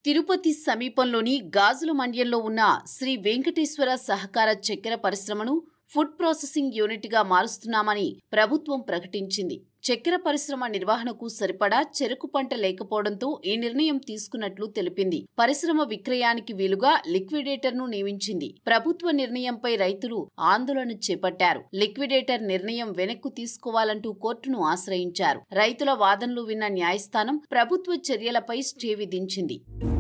తిరుపతి సమీపంలోని గాజుల మండ్యంలో ఉన్న శ్రీ వెంకటేశ్వర సహకార చక్కెర పరిశ్రమను ఫుడ్ ప్రాసెసింగ్ యూనిట్గా మారుస్తున్నామని ప్రభుత్వం ప్రకటించింది చక్కెర పరిశ్రమ నిర్వహణకు సరిపడా చెరుకు పంట లేకపోవడంతో ఈ నిర్ణయం తీసుకున్నట్లు తెలిపింది పరిశ్రమ విక్రయానికి వీలుగా లిక్విడేటర్ను నియమించింది ప్రభుత్వ నిర్ణయంపై రైతులు ఆందోళన చేపట్టారు లిక్విడేటర్ నిర్ణయం వెనక్కు తీసుకోవాలంటూ కోర్టును ఆశ్రయించారు రైతుల వాదనలు విన్న న్యాయస్థానం ప్రభుత్వ చర్యలపై స్టే విధించింది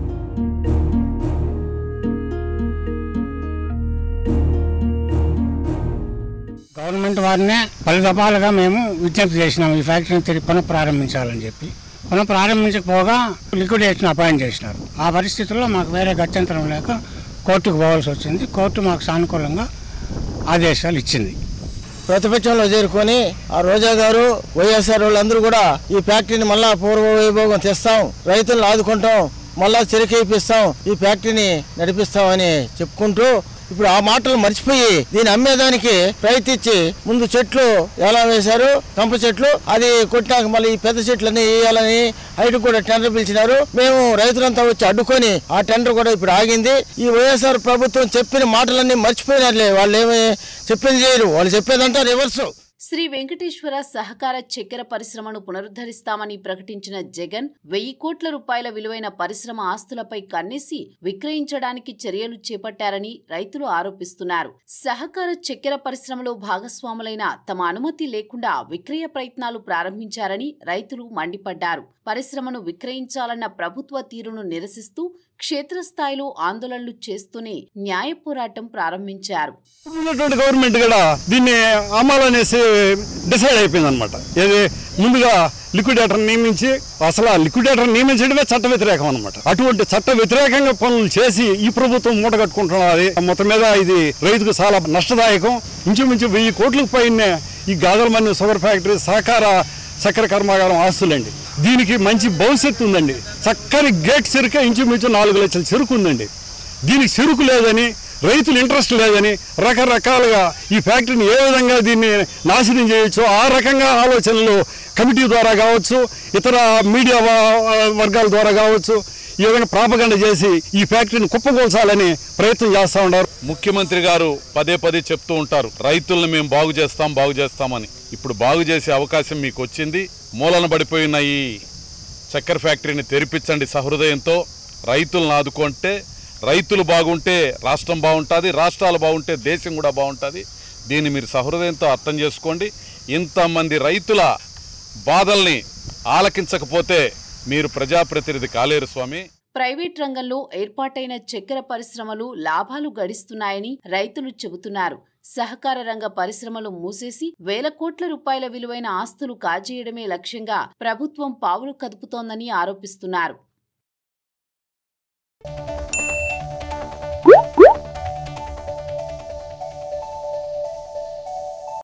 గవర్నమెంట్ వారినే పలు దఫాలుగా మేము విజ్ఞప్తి చేసినాం ఈ ఫ్యాక్టరీని తిరిగి పునః ప్రారంభించాలని చెప్పి పునః ప్రారంభించకపోగా లిక్విడేషన్ అపాయింట్ చేసినారు ఆ పరిస్థితుల్లో మాకు వేరే గత్యంతరం లేక కోర్టుకు పోవాల్సి వచ్చింది కోర్టు మాకు సానుకూలంగా ఆదేశాలు ఇచ్చింది ప్రతిపక్షంలో చేరుకొని ఆ రోజా గారు వైఎస్ఆర్ వాళ్ళందరూ కూడా ఈ ఫ్యాక్టరీని మళ్ళా పూర్వ వైభోగం తెస్తాం రైతులను ఆదుకుంటాం మళ్ళా చెరుకేపిస్తాం ఈ ఫ్యాక్టరీని నడిపిస్తామని చెప్పుకుంటూ ఇప్పుడు ఆ మాటలు మర్చిపోయి దీన్ని అమ్మేదానికి ప్రయత్నించి ముందు చెట్లు ఎలా వేశారు కంప చెట్లు అది కొట్టినాక మళ్ళీ ఈ పెద్ద చెట్లన్నీ వేయాలని హైట్ కూడా టెండర్ పిలిచినారు మేము రైతులంతా వచ్చి అడ్డుకొని ఆ టెండర్ కూడా ఇప్పుడు ఆగింది ఈ వైఎస్ఆర్ ప్రభుత్వం చెప్పిన మాటలన్నీ మర్చిపోయినట్లే వాళ్ళు ఏమి చెప్పింది చేయరు వాళ్ళు చెప్పేదంతా రివర్స్ శ్రీ వెంకటేశ్వర సహకార చక్కెర పరిశ్రమను పునరుద్ధరిస్తామని ప్రకటించిన జగన్ వెయ్యి కోట్ల రూపాయల విలువైన పరిశ్రమ ఆస్తులపై కన్నేసి విక్రయించడానికి చర్యలు చేపట్టారని రైతులు ఆరోపిస్తున్నారు సహకార చక్కెర పరిశ్రమలో భాగస్వాములైన తమ అనుమతి లేకుండా విక్రయ ప్రయత్నాలు ప్రారంభించారని రైతులు మండిపడ్డారు పరిశ్రమను విక్రయించాలన్న ప్రభుత్వ తీరును నిరసిస్తూ క్షేత్రస్థాయిలో ఆందోళనలు చేస్తూనే న్యాయ పోరాటం ప్రారంభించారు ఉన్నటువంటి గవర్నమెంట్ కూడా దీన్ని అమ్మాలనేసి డిసైడ్ అయిపోయింది అనమాట ఏది ముందుగా లిక్విడేటర్ నియమించి అసలు ఆ లిక్విడేటర్ నియమించడమే చట్ట వ్యతిరేకం అనమాట అటువంటి చట్ట వ్యతిరేకంగా పనులు చేసి ఈ ప్రభుత్వం మూట కట్టుకుంటున్నది మొత్తం మీద ఇది రైతుకు చాలా నష్టదాయకం ఇంచుమించు వెయ్యి కోట్లకు పైన ఈ గాజలమన్ని షుగర్ ఫ్యాక్టరీ సహకార చక్కెర కర్మాగారం ఆస్తులండి దీనికి మంచి భవిష్యత్తు ఉందండి చక్కని గేట్ చెరుక ఇంచుమించు నాలుగు లక్షల చెరుకు ఉందండి దీనికి చెరుకు లేదని రైతులు ఇంట్రెస్ట్ లేదని రకరకాలుగా ఈ ఫ్యాక్టరీని ఏ విధంగా దీన్ని నాశనం చేయొచ్చు ఆ రకంగా ఆలోచనలు కమిటీ ద్వారా కావచ్చు ఇతర మీడియా వ- వర్గాల ద్వారా కావచ్చు ఈ విధంగా ప్రాపగండ చేసి ఈ ఫ్యాక్టరీని కుప్పకూల్చాలని ప్రయత్నం చేస్తూ ఉన్నారు ముఖ్యమంత్రి గారు పదే పదే చెప్తూ ఉంటారు రైతులను మేము బాగు చేస్తాం బాగు చేస్తామని ఇప్పుడు బాగు చేసే అవకాశం మీకు వచ్చింది మూలన పడిపోయిన ఈ చక్కెర ఫ్యాక్టరీని తెరిపించండి సహృదయంతో రైతులను ఆదుకుంటే రైతులు బాగుంటే రాష్ట్రం బాగుంటుంది రాష్ట్రాలు బాగుంటే దేశం కూడా బాగుంటుంది దీన్ని మీరు సహృదయంతో అర్థం చేసుకోండి ఇంతమంది రైతుల బాధల్ని ఆలకించకపోతే మీరు ప్రజాప్రతినిధి కాలేరు స్వామి ప్రైవేట్ రంగంలో ఏర్పాటైన చక్కెర పరిశ్రమలు లాభాలు గడిస్తున్నాయని రైతులు చెబుతున్నారు సహకార రంగ పరిశ్రమలు మూసేసి వేల కోట్ల రూపాయల విలువైన ఆస్తులు కాజేయడమే లక్ష్యంగా ప్రభుత్వం పావులు కదుపుతోందని ఆరోపిస్తున్నారు